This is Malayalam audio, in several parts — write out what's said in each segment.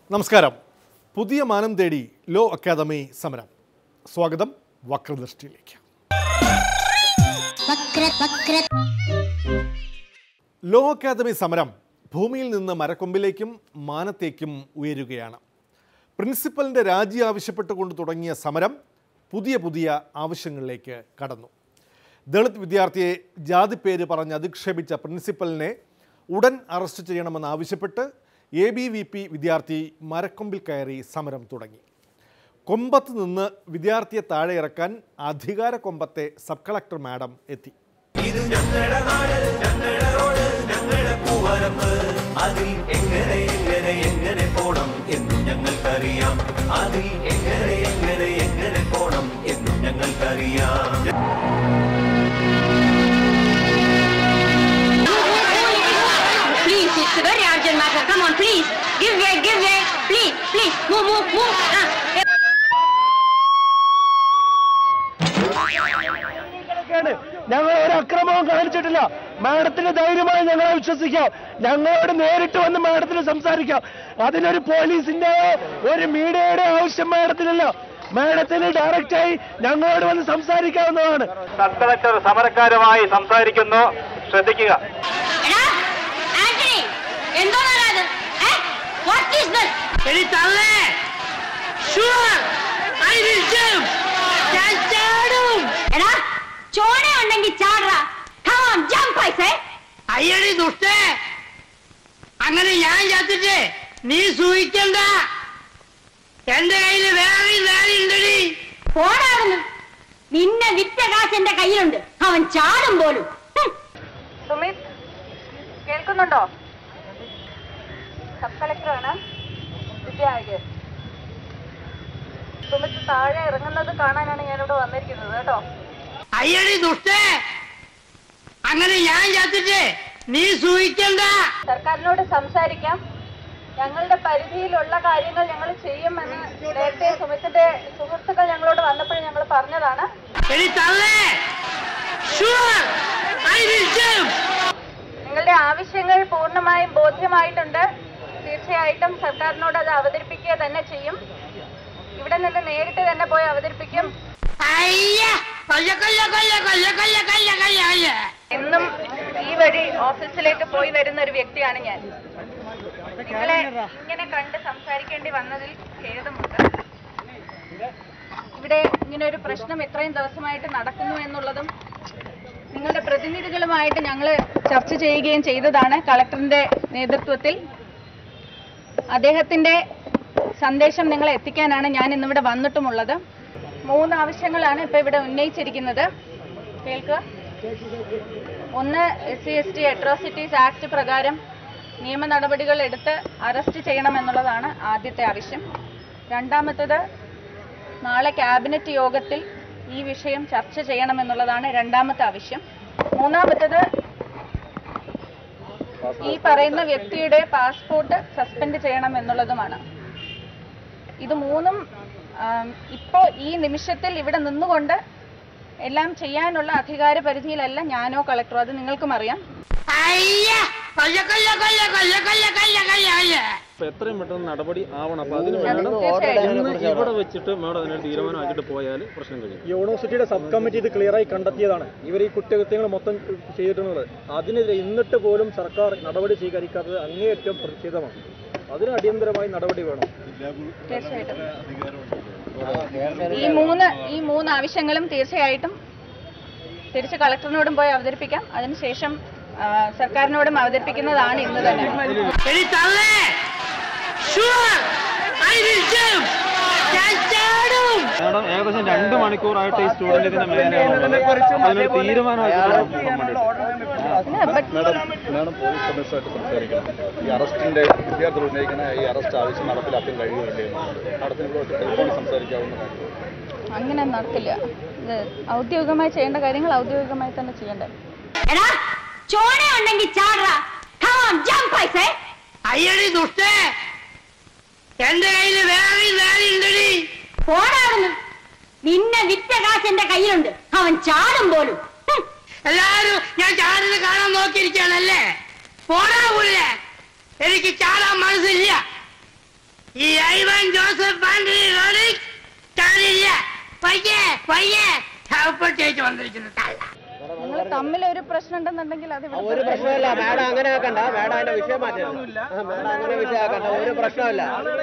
നമസ്കാരം പുതിയ മാനം തേടി ലോ അക്കാദമി സമരം സ്വാഗതം വക്രദൃഷ്ടിയിലേക്ക് വക്ര വക്ര ലോ അക്കാദമി സമരം ഭൂമിയിൽ നിന്ന് മരക്കൊമ്പിലേക്കും മാനത്തേക്കും ഉയരുകയാണ് പ്രിൻസിപ്പലിൻ്റെ രാജി ആവശ്യപ്പെട്ടുകൊണ്ട് തുടങ്ങിയ സമരം പുതിയ പുതിയ ആവശ്യങ്ങളിലേക്ക് കടന്നു ദളിത് വിദ്യാർത്ഥിയെ ജാതിപ്പേര് പറഞ്ഞ് അധിക്ഷേപിച്ച പ്രിൻസിപ്പലിനെ ഉടൻ അറസ്റ്റ് ചെയ്യണമെന്നാവശ്യപ്പെട്ട് എ ബി വി പി വിദ്യാർത്ഥി മരക്കൊമ്പിൽ കയറി സമരം തുടങ്ങി കൊമ്പത്ത് നിന്ന് വിദ്യാർത്ഥിയെ താഴെ ഇറക്കാൻ അധികാര കൊമ്പത്തെ സബ് കളക്ടർ മാഡം എത്തി ഇത് ഞങ്ങളുടെ നാട് ഞങ്ങളുടെ റോഡ് ഞങ്ങളുടെ പൂവരമ്പ് അതിൽ എങ്ങനെ എങ്ങനെ എങ്ങനെ പോണം എന്നും ഞങ്ങൾക്കറിയാം അതിൽ എങ്ങനെ എങ്ങനെ എങ്ങനെ പോണം എന്നും ഞങ്ങൾക്കറിയാം Please, it's a very urgent matter. Come on, please. Give way, give way. Please, please. Move, move, move. Ah. ാണ് ഞങ്ങൾ ഒരു അക്രമവും കാണിച്ചിട്ടില്ല മാഡത്തിന് ധൈര്യമായി ഞങ്ങളെ വിശ്വസിക്കാം ഞങ്ങളോട് നേരിട്ട് വന്ന് മാഡത്തിന് സംസാരിക്കാം അതിനൊരു പോലീസിന്റെ ഒരു മീഡിയയുടെ ആവശ്യം മാഡത്തിനില്ല മാഡത്തിന് ഡയറക്റ്റായി ഞങ്ങളോട് വന്ന് സംസാരിക്കാവുന്നതാണ് സബ് കളക്ടർ സമരക്കാരുമായി സംസാരിക്കുന്നു ശ്രദ്ധിക്കുക എടാ, ആന്റണി, എന്തോന്നാടാ ഇത്? ഏ? What is this? എടാ, ചോണ ഉണ്ടെങ്കിൽ ചാടറാ. Come on, jump, I say. അയ്യടി ദുഷ്ടേ അങ്ങനെ ഞാൻ ചത്തിട്ട് നീ സൂഹിക്കണ്ട എന്റെ കയ്യില് വേറെ വേറെ ഉണ്ടടി പോടാ അവിടുന്ന്. നിന്നെ വിറ്റ കാശ് എന്റെ കയ്യിലുണ്ട് അവൻ ചാടും പോലും ഹും. സുമിത് കേൾക്കുന്നുണ്ടോ സബ് കളക്ടറാണ് വിദ്യായകർ സുമിത് താഴെ ഇറങ്ങുന്നത് കാണാനാണ് ഞാനിവിടെ വന്നിരിക്കുന്നത് കേട്ടോ അയ്യടി ദുഷ്ടേ അങ്ങനെ ഞാൻ ചത്തിട്ട് നീ സൂഹിക്കണ്ട സർക്കാരിനോട് സംസാരിക്കാം ഞങ്ങളുടെ പരിധിയിലുള്ള കാര്യങ്ങൾ ഞങ്ങൾ ചെയ്യുമെന്ന് നേരത്തെ സുമിത്തിന്റെ സുഹൃത്തുക്കൾ ഞങ്ങളോട് വന്നപ്പോൾ ഞങ്ങൾ പറഞ്ഞതാണ് എടി തള്ളേ ഷുവർ ഐ വിൽ ജംപ് നിങ്ങളുടെ ആവശ്യങ്ങൾ പൂർണ്ണമായും ബോധ്യമായിട്ടുണ്ട് തീർച്ചയായിട്ടും സർക്കാരിനോട് അത് അവതരിപ്പിക്കുക തന്നെ ചെയ്യും ഇവിടെ നിന്ന് നേരിട്ട് തന്നെ പോയി അവതരിപ്പിക്കും അയ്യ കൊല്ല കൊല്ല കൊല്ല കൊല്ല കൊല്ല കൊല്ല കൊല്ല കൊല്ല എന്നും ഈ വഴി ഓഫീസിലേക്ക് പോയി വരുന്ന ഒരു വ്യക്തിയാണ് ഞാൻ നിങ്ങളെ ഇങ്ങനെ കണ്ട് സംസാരിക്കേണ്ടി വന്നതിൽ ഖേദമുണ്ട് ഇവിടെ ഇങ്ങനെ ഒരു പ്രശ്നം ഇത്രയും ദിവസമായിട്ട് നടക്കുന്നു എന്നുള്ളതും നിങ്ങളുടെ പ്രതിനിധികളുമായിട്ട് ഞങ്ങൾ ചർച്ച ചെയ്യുകയും ചെയ്തതാണ് കളക്ടറിന്റെ നേതൃത്വത്തിൽ അദ്ദേഹത്തിന്റെ സന്ദേശം നിങ്ങളെ എത്തിക്കാനാണ് ഞാൻ ഇന്നിവിടെ വന്നിട്ടുമുള്ളത് മൂന്ന് ആവശ്യങ്ങളാണ് ഇപ്പൊ ഇവിടെ ഉന്നയിച്ചിരിക്കുന്നത് കേൾക്കുക ഒന്ന് S C S T atrocities act പ്രകാരം നിയമ നടപടികൾ എടുത്ത് അറസ്റ്റ് ചെയ്യണമെന്നുള്ളതാണ് ആദ്യത്തെ ആവശ്യം രണ്ടാമത്തത് നാളെ ക്യാബിനറ്റ് യോഗത്തിൽ ഈ വിഷയം ചർച്ച ചെയ്യണമെന്നുള്ളതാണ് രണ്ടാമത്തെ ആവശ്യം മൂന്നാമത്തത് ഈ പറയുന്ന വ്യക്തിയുടെ പാസ്പോർട്ട് സസ്പെൻഡ് ചെയ്യണം എന്നുള്ളതുമാണ് ഇത് മൂന്നും ആം, ഇപ്പോ ഈ നിമിഷത്തിൽ ഇവിടെ നിന്നുകൊണ്ട് എല്ലാം ചെയ്യാനുള്ള അധികാര പരിധിയിലല്ല ഞാനോ കളക്ടറോ അത് നിങ്ങൾക്കും അറിയാം അയ്യ കൊല്ല കൊല്ല കൊല്ല കൊല്ല കൊല്ല കൊല്ല കൊല്ല കൊല്ല അപ്പൊ എത്രയും പെട്ടെന്ന് നടപടി ആവണം അപ്പൊ അതിന് അത് വേണം തീർച്ചയായിട്ടും ഇന്ന് ഇവിടെ വെച്ചിട്ട് മേഡം അതിനൊരു തീരുമാനമാക്കിയിട്ട് പോയാൽ പ്രശ്നം കഴിയും യൂണിവേഴ്സിറ്റിയുടെ സബ് കമ്മിറ്റി ഇത് ക്ലിയറായി കണ്ടെത്തിയതാണ് ഇവർ ഈ കുറ്റകൃത്യങ്ങൾ മൊത്തം ചെയ്തിട്ടുള്ളത് അതിനെതിരെ എന്നിട്ട് പോലും സർക്കാർ നടപടി സ്വീകരിക്കാത്തത് അങ്ങേയറ്റം പ്രതിഷേധമാണ് അതിന് അടിയന്തരമായി നടപടി വേണം തീർച്ചയായിട്ടും ഈ മൂന്ന് ഈ മൂന്ന് ആവശ്യങ്ങളും തീർച്ചയായിട്ടും തിരിച്ച് കളക്ടറിനോടും പോയി അവതരിപ്പിക്കാം അതിനുശേഷം ആ, സർക്കാരിനോടും അവതരിപ്പിക്കുന്നതാണ് ഇന്ന് തന്നെ എടി തള്ളേ ഷുവർ ഐ വിൽ ജംപ് ഞാൻ ചാടും മേഡം ഏകദേശം രണ്ട് മണിക്കൂറായിട്ട് ഈ സ്റ്റുഡന്റ് ഇതിന്റെ മേലെയാണുള്ളത് അതിനൊരു തീരുമാനമാക്കിയിട്ട് മാഡം മാഡം പോലീസ് കമ്മീഷണറായിട്ട് സംസാരിക്കണം ഈ അറസ്റ്റിന്റെ വിദ്യാർത്ഥികൾ ഉന്നയിക്കുന്ന ഈ അറസ്റ്റ് ആവശ്യം നടപ്പിലാക്കാൻ കഴിയുകയില്ലേ മാഡത്തിന് ഇവിടെ ടെലിഫോണിൽ സംസാരിക്കാവുന്ന കാര്യം അങ്ങനെ നടക്കില്ല ഇത് ഔദ്യോഗികമായി ചെയ്യേണ്ട കാര്യങ്ങൾ ഔദ്യോഗികമായി തന്നെ ചെയ്യേണ്ടത് എടാ ചോണ ഉണ്ടെങ്കിൽ ചാടറാ. Come on, jump, I say. അയ്യടി ദുഷ്ടേ എന്റെ കയ്യില് വേറെ വേറെ ഉണ്ടടി പോടാ അവിടുന്ന്. നിന്നെ വിറ്റ കാശ് എന്റെ കയ്യിലുണ്ട് അവൻ ചാടും പോലും ഹും. എല്ലാരും ഞാൻ ചാടുന്നത് കാണാൻ നോക്കിയിരിക്കുകയാണല്ലേ പോടാ പുല്ലേ എനിക്ക് ചാടാൻ മനസ്സില്ല ഈ ഐവൻ ജോസഫ് ആന്റണി റോഡിൽ കാണില്ല പയ്യെ പയ്യെ ചവപ്പെട്ടേച്ച് വന്നിരിക്കുന്നു തള്ള നിങ്ങൾ തമ്മിൽ ഒരു പ്രശ്നം ഉണ്ടെന്നുണ്ടെങ്കിൽ അത് ഇവിടെ ഒരു പ്രശ്നമില്ല മാഡം അങ്ങനെ ആക്കണ്ട മാഡം അതിന്റെ വിഷയം മാറ്റണം ആ, മാഡം അങ്ങനെ വിഷയം ആക്കണ്ട ഒരു പ്രശ്നമില്ല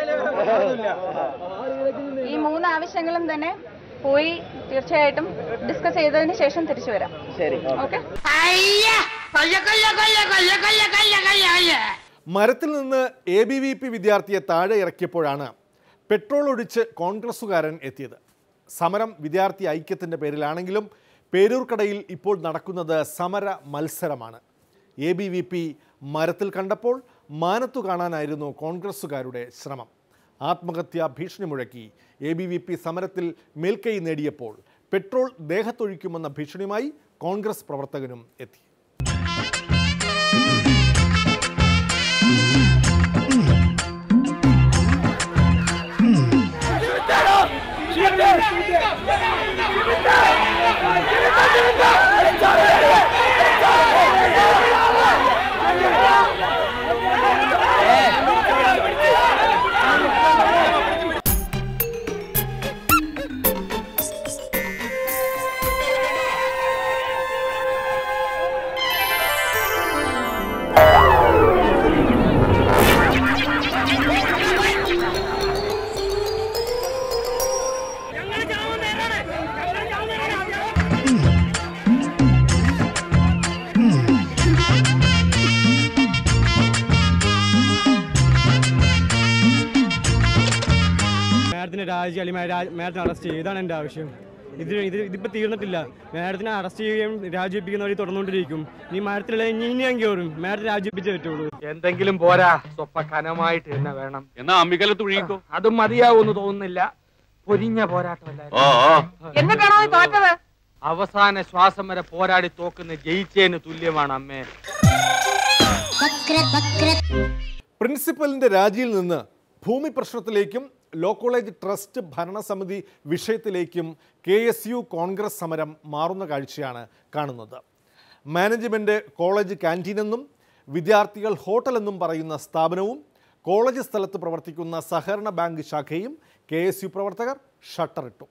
ഈ മൂന്ന് ആവശ്യങ്ങളും തന്നെ പോയി തീർച്ചയായിട്ടും ഡിസ്കസ് ചെയ്തതിന് ശേഷം തിരിച്ചു വരാം ശരി ഓക്കെ അയ്യ കൊല്ല കൊല്ല കൊല്ല കൊല്ല കൊല്ല കൊല്ല കൊല്ല കൊല്ല മരത്തിൽ നിന്ന് എ ബി വി പി വിദ്യാർത്ഥിയെ താഴെ ഇറക്കിയപ്പോഴാണ് പെട്രോൾ ഒഴിച്ച് കോൺഗ്രസ്സുകാരൻ എത്തിയത് സമരം വിദ്യാർത്ഥി ഐക്യത്തിൻ്റെ പേരിലാണെങ്കിലും പേരൂർക്കടയിൽ ഇപ്പോൾ നടക്കുന്നത് സമര മത്സരമാണ് എ ബി വി പി മരത്തിൽ കണ്ടപ്പോൾ മാനത്തു കാണാനായിരുന്നു കോൺഗ്രസ്സുകാരുടെ ശ്രമം ആത്മഹത്യാ ഭീഷണി മുഴക്കി എ ബി വി പി സമരത്തിൽ മേൽക്കൈ നേടിയപ്പോൾ പെട്രോൾ ദേഹത്തൊഴിക്കുമെന്ന ഭീഷണിയുമായി കോൺഗ്രസ് പ്രവർത്തകനും എത്തി മാഡത്തിന് രാജി അല്ലെങ്കിൽ മാഡത്തിന് അറസ്റ്റ് ചെയ്യുക ഇതാണ് എൻ്റെ ആവശ്യം ഇത് ഇത് ഇതിപ്പോൾ തീർന്നിട്ടില്ല മാഡത്തിനെ അറസ്റ്റ് ചെയ്യുകയും രാജിവെപ്പിക്കുന്ന വഴി തുടർന്നുകൊണ്ടിരിക്കും നീ മാഡത്തിലുള്ള ഇനി ഇനിയും കയറും മാഡത്തിന് രാജിവെപ്പിച്ചേ പറ്റുള്ളൂ എന്തെങ്കിലും പോരാ സ്വപ്പ കനമായിട്ട് തന്നെ വേണം എന്നാ അമ്മിക്കലത്ത് ഒഴുകിക്കോ അതും മതിയാവൂന്ന് തോന്നുന്നില്ല പൊരിഞ്ഞ പോരാട്ടമല്ല ഓ ഓ എന്നിട്ടാണോ തോറ്റത് അവസാന ശ്വാസം വരെ പോരാടി തോക്കുന്ന ജയിച്ചതിന് തുല്യമാണ് അമ്മേ പ്രിൻസിപ്പലിന്റെ രാജിയിൽ നിന്ന് ഭൂമി പ്രശ്നത്തിലേക്കും ലോ കോളേജ് ട്രസ്റ്റ് ഭരണസമിതി വിഷയത്തിലേക്കും കെ എസ് യു കോൺഗ്രസ് സമരം മാറുന്ന കാഴ്ചയാണ് കാണുന്നത് മാനേജ്മെൻറ്റ് കോളേജ് ക്യാൻറ്റീനെന്നും വിദ്യാർത്ഥികൾ ഹോട്ടലെന്നും പറയുന്ന സ്ഥാപനവും കോളേജ് സ്ഥലത്ത് പ്രവർത്തിക്കുന്ന സഹകരണ ബാങ്ക് ശാഖയും കെ എസ് യു പ്രവർത്തകർ ഷട്ടറിട്ടു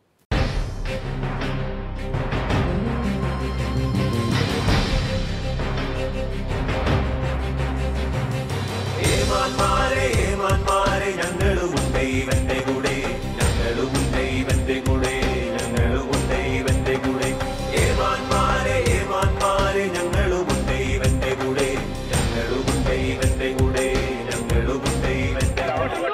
ഏമാന്മാരെ ഏമാന്മാരെ ഞങ്ങളുമുണ്ട് ഇവന്റെ കൂടെ ഞങ്ങളുമുണ്ട് ഇവന്റെ കൂടെ ഞങ്ങളുമുണ്ട് ഇവന്റെ കൂടെ ഏമാന്മാരെ ഏമാന്മാരെ ഞങ്ങളുമുണ്ട് ഇവന്റെ കൂടെ ഞങ്ങളുമുണ്ട് ഇവന്റെ കൂടെ ഞങ്ങളുമുണ്ട് ഇവന്റെ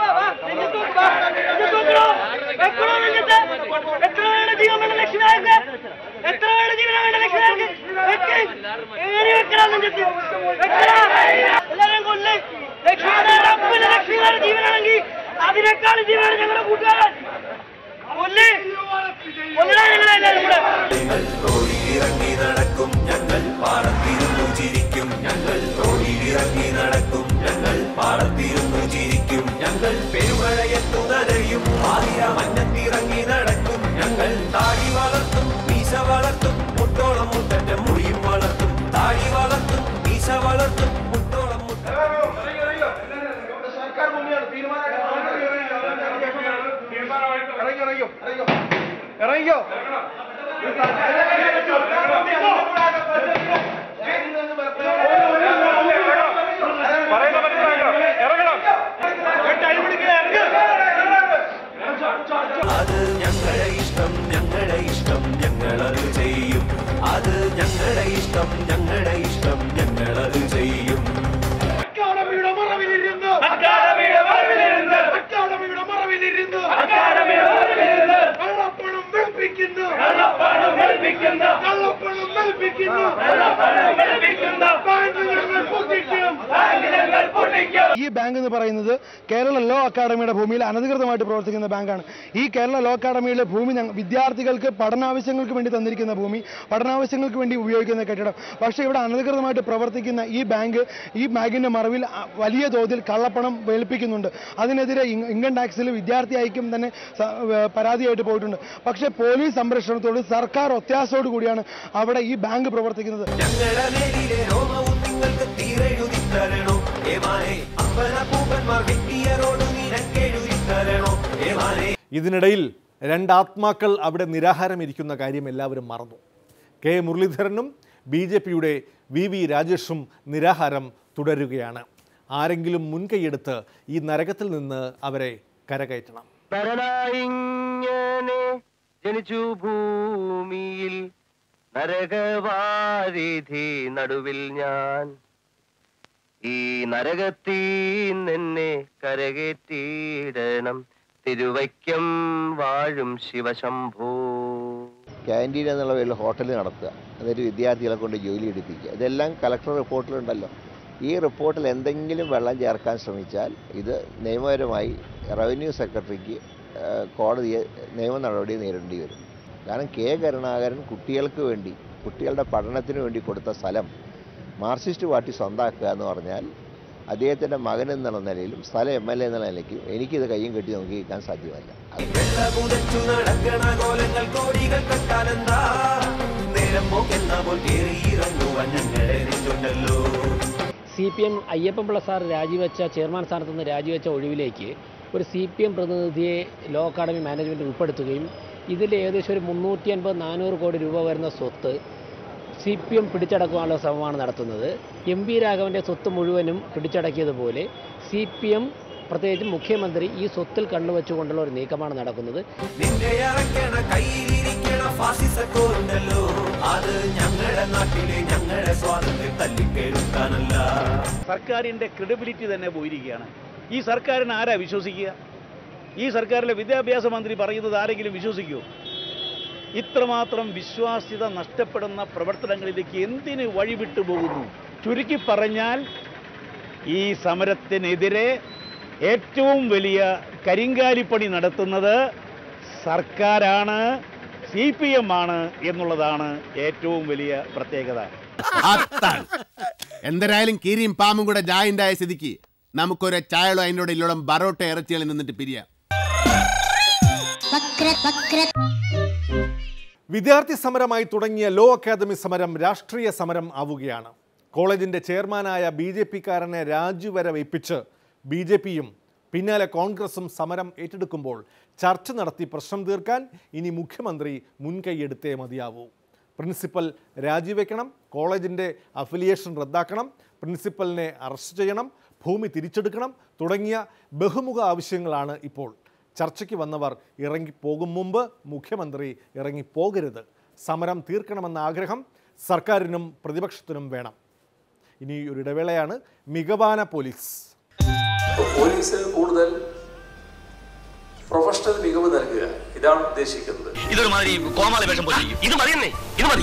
അതിനേക്കാൾ ജീവനാണ് ഞങ്ങളുടെ കൂട്ടുകാരൻ കൊല്ലേ കൊല്ലടാ ഞങ്ങളെല്ലാരും കൂടെ ഞങ്ങൾ റോഡിലിറങ്ങി നടക്കും ഞങ്ങൾ പാടത്തിരുന്നു ചിരിക്കും ഞങ്ങൾ റോഡിലിറങ്ങി നടക്കും ഞങ്ങൾ പാടത്തിരുന്നു ചിരിക്കും ഞങ്ങൾ പെരുമഴയത്തു നനയും ആതിര മഞ്ഞത്തിറങ്ങി നടക്കും ഞങ്ങൾ താടി വളർത്തും മീശ വളർത്തും മുട്ടോളം മുട്ടന്റെ മുടിയും വളർത്തും താടി വളർത്തും മീശ വളർത്തും മുട്ടോളം മുട്ട ഇറങ്ങിക്കോ അത് ഞങ്ങളുടെ ഇഷ്ടം ഞങ്ങളുടെ ഇഷ്ടം ഞങ്ങളത് ചെയ്യും അത് ഞങ്ങളുടെ ഇഷ്ടം ഞങ്ങളുടെ ഇഷ്ടം ഞങ്ങളത് ചെയ്യും അക്കാദമിയുടെ മറവിലിരുന്ന് അക്കാദമിയുടെ മറവിലിരുന്ന് അക്കാദമിയുടെ മറവിലിരുന്ന് അക്കാദമിയുടെ മറവിലിരുന്ന് കള്ളപ്പണം വെളുപ്പിക്കുന്നു കള്ളപ്പണം വെളുപ്പിക്കുന്നു കള്ളപ്പണം വെളുപ്പിക്കുന്നു കള്ളപ്പണം വെളുപ്പിക്കുന്നു ബാങ്ക് ഞങ്ങൾ പൊട്ടിക്കും ബാങ്ക് ഞങ്ങൾ പൊട്ടിക്കും ഈ ബാങ്ക് എന്ന് പറയുന്നത് കേരള ലോ അക്കാദമിയുടെ ഭൂമിയിൽ അനധികൃതമായിട്ട് പ്രവർത്തിക്കുന്ന ബാങ്കാണ് ഈ കേരള ലോ അക്കാദമിയിലെ ഭൂമി ഞങ്ങ- വിദ്യാർത്ഥികൾക്ക് പഠനാവശ്യങ്ങൾക്ക് വേണ്ടി തന്നിരിക്കുന്ന ഭൂമി പഠനാവശ്യങ്ങൾക്ക് വേണ്ടി ഉപയോഗിക്കുന്ന കെട്ടിടം പക്ഷേ ഇവിടെ അനധികൃതമായിട്ട് പ്രവർത്തിക്കുന്ന ഈ ബാങ്ക് ഈ ബാങ്കിന്റെ മറവിൽ അ- വലിയ തോതിൽ കള്ളപ്പണം വെളുപ്പിക്കുന്നുണ്ട് അതിനെതിരെ ഇൻ- ഇൻകം ടാക്സിൽ വിദ്യാർത്ഥി ഐക്യം തന്നെ സ- ഏ, പരാതിയായിട്ട് പോയിട്ടുണ്ട് പക്ഷേ പോലീസ് സംരക്ഷണത്തോട് സർക്കാർ ഒത്യാസോട് കൂടിയാണ് അവിടെ ഈ ബാങ്ക് പ്രവർത്തിക്കുന്നത് ഞങ്ങളുടെ മേലിലെ രോമവും നിങ്ങൾക്ക് തീരെഴുതി തരണോ ഏമാനെ അമ്പല പൂപ്പന്മാർ വെട്ടിയറോട് നിനക്കെഴുതി ഇതിനിടയിൽ രണ്ടാത്മാക്കൾ അവിടെ നിരാഹാരമിരിക്കുന്ന കാര്യം എല്ലാവരും മറന്നു കെ മുരളീധരനും ബി ജെ പിയുടെ വി വി രാജേഷും നിരാഹാരം തുടരുകയാണ് ആരെങ്കിലും മുൻകൈയെടുത്ത് ഈ നരകത്തിൽ നിന്ന് അവരെ കരകയറ്റണം നരനായിങ്ങനെ ജനിച്ചു ഭൂമിയിൽ നരകവാരിധി നടുവിൽ ഞാൻ ഈ നരകത്തീ നിന്നെ കരകേറ്റിയിടണം തിരുവയ്ക്കം വാഴും ശിവശംഭോ ക്യാൻറ്റീൻ എന്നുള്ള പേരിൽ ഹോട്ടൽ നടത്തുക എന്നിട്ട് വിദ്യാർത്ഥികളെ കൊണ്ട് ജോലി എടുപ്പിക്കുക ഇതെല്ലാം കളക്ടർ റിപ്പോർട്ടിലുണ്ടല്ലോ ഈ റിപ്പോർട്ടിൽ എന്തെങ്കിലും വെള്ളം ചേർക്കാൻ ശ്രമിച്ചാൽ ഇത് നിയമപരമായി റവന്യൂ സെക്രട്ടറിക്ക് ഏഹ്, കോടതിയെ നിയമ നടപടി നേരിടേണ്ടി വരും കാരണം കെ കരുണാകരൻ കുട്ടികൾക്ക് വേണ്ടി കുട്ടികളുടെ പഠനത്തിന് വേണ്ടി കൊടുത്ത സ്ഥലം മാർക്സിസ്റ്റ് പാർട്ടി സ്വന്താക്കുക എന്ന് പറഞ്ഞാൽ അദ്ദേഹത്തിൻ്റെ മകൻ എന്നുള്ള നിലയിലും സ്ഥലം എം എൽ എ എന്നുള്ള നിലയ്ക്കും എനിക്കിത് കയ്യും കെട്ടി നോക്കി നിൽക്കാൻ സാധ്യമല്ല പുതച്ചു നടക്കണ കോലങ്ങൾ കോടികൾ കട്ടാലെന്താ നേരം പോക്കെന്ന പോൽ കേറിയിറങ്ങുവാൻ ഞങ്ങളെ നെഞ്ചുണ്ടല്ലോ C P M Ayyappan Pillai sir രാജിവെച്ച ചെയർമാൻ സ്ഥാനത്ത് നിന്ന് രാജിവെച്ച ഒഴിവിലേക്ക് ഒരു സി പി എം പ്രതിനിധിയെ ലോ അക്കാഡമി മാനേജ്മെൻറ്റ് ഉൾപ്പെടുത്തുകയും ഇതിൽ ഏകദേശം ഒരു മുന്നൂറ്റി അൻപത് നാനൂറ് കോടി രൂപ വരുന്ന സ്വത്ത് സി പി എം പിടിച്ചടക്കാനുള്ള ശ്രമമാണ് നടത്തുന്നത് എം വി രാഘവൻ്റെ സ്വത്ത് മുഴുവനും പിടിച്ചടക്കിയതുപോലെ സി പി എം പ്രത്യേകിച്ച് മുഖ്യമന്ത്രി ഈ സ്വത്തിൽ കണ്ണുവെച്ചുകൊണ്ടുള്ള ഒരു നീക്കമാണ് നടക്കുന്നത് നിന്റെ ഇറക്കണ കയ്യിലിരിക്കണ ഫാസിസക്കോറുണ്ടല്ലോ അത് ഞങ്ങളുടെ നാട്ടിലെ ഞങ്ങളുടെ സ്വാതന്ത്ര്യം തല്ലിക്കെടുക്കാനല്ല സർക്കാരിൻ്റെ ക്രെഡിബിലിറ്റി തന്നെ പോയിരിക്കുകയാണ് ഈ സർക്കാരിന് ആരാ വിശ്വസിക്കുക ഈ സർക്കാരിലെ വിദ്യാഭ്യാസ മന്ത്രി പറയുന്നത് ആരെങ്കിലും വിശ്വസിക്കുമോ ഇത്രമാത്രം വിശ്വാസ്യത നഷ്ടപ്പെടുന്ന പ്രവർത്തനങ്ങളിലേക്ക് എന്തിന് വഴിവിട്ടു പോകുന്നു ചുരുക്കി പറഞ്ഞാൽ ഈ സമരത്തിനെതിരെ ഏറ്റവും വലിയ കരിങ്കാലിപ്പണി നടത്തുന്നത് സർക്കാരാണ് സി പി എം ആണ് എന്നുള്ളതാണ് ഏറ്റവും വലിയ പ്രത്യേകത അതാണ് എന്തരായാലും കീരിയും പാമ്പും കൂടെ ജായിന്റ് ആയ സ്ഥിതിക്ക് നമുക്കൊരു ചായളോ അതിൻ്റെ ഇല്ലോളം ബറോട്ട ഇറച്ചികളിൽ നിന്നിട്ട് പിരിയാം വിദ്യാർത്ഥി സമരമായി തുടങ്ങിയ ലോ അക്കാദമി സമരം രാഷ്ട്രീയ സമരം ആവുകയാണ് കോളേജിന്റെ ചെയർമാനായ ബി ജെ പിക്കാരനെ രാജിവരെ വയ്പ്പിച്ച് ബി ജെ പിയും പിന്നാലെ കോൺഗ്രസും സമരം ഏറ്റെടുക്കുമ്പോൾ ചർച്ച നടത്തി പ്രശ്നം തീർക്കാൻ ഇനി മുഖ്യമന്ത്രി മുൻകൈയെടുത്തേ മതിയാവൂ പ്രിൻസിപ്പൽ രാജിവെക്കണം കോളേജിൻ്റെ അഫിലിയേഷൻ റദ്ദാക്കണം പ്രിൻസിപ്പലിനെ അറസ്റ്റ് ചെയ്യണം ഭൂമി തിരിച്ചെടുക്കണം തുടങ്ങിയ ബഹുമുഖ ആവശ്യങ്ങളാണ് ഇപ്പോൾ ചർച്ചയ്ക്ക് വന്നവർ ഇറങ്ങിപ്പോകും മുമ്പ് മുഖ്യമന്ത്രി ഇറങ്ങിപ്പോകരുത് സമരം തീർക്കണമെന്ന ആഗ്രഹം സർക്കാരിനും പ്രതിപക്ഷത്തിനും വേണം ഇനി ഒരു ഇടവേളയാണ് മികവാന പോലീസ് പോലീസിന് കൂടുതൽ പ്രൊഫഷണൽ മികവ് നൽകുക ഇതാണ് ഉദ്ദേശിക്കുന്നത് ഇതൊരു മാതിരി കോമാളി വേഷം പോലെ ഇരിക്കും. ഇത് മതിയെന്നേ ഇത് മതി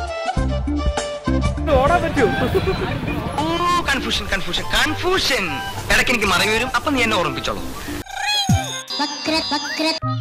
ഓടാൻ പറ്റൂ ഓ കൺഫ്യൂഷൻ കൺഫ്യൂഷൻ കൺഫ്യൂഷൻ ഇടയ്ക്ക് എനിക്ക് മറവി വരും അപ്പൊ നീ എന്നെ ഓർമ്മിപ്പിച്ചോളൂ വക്ര വക്ര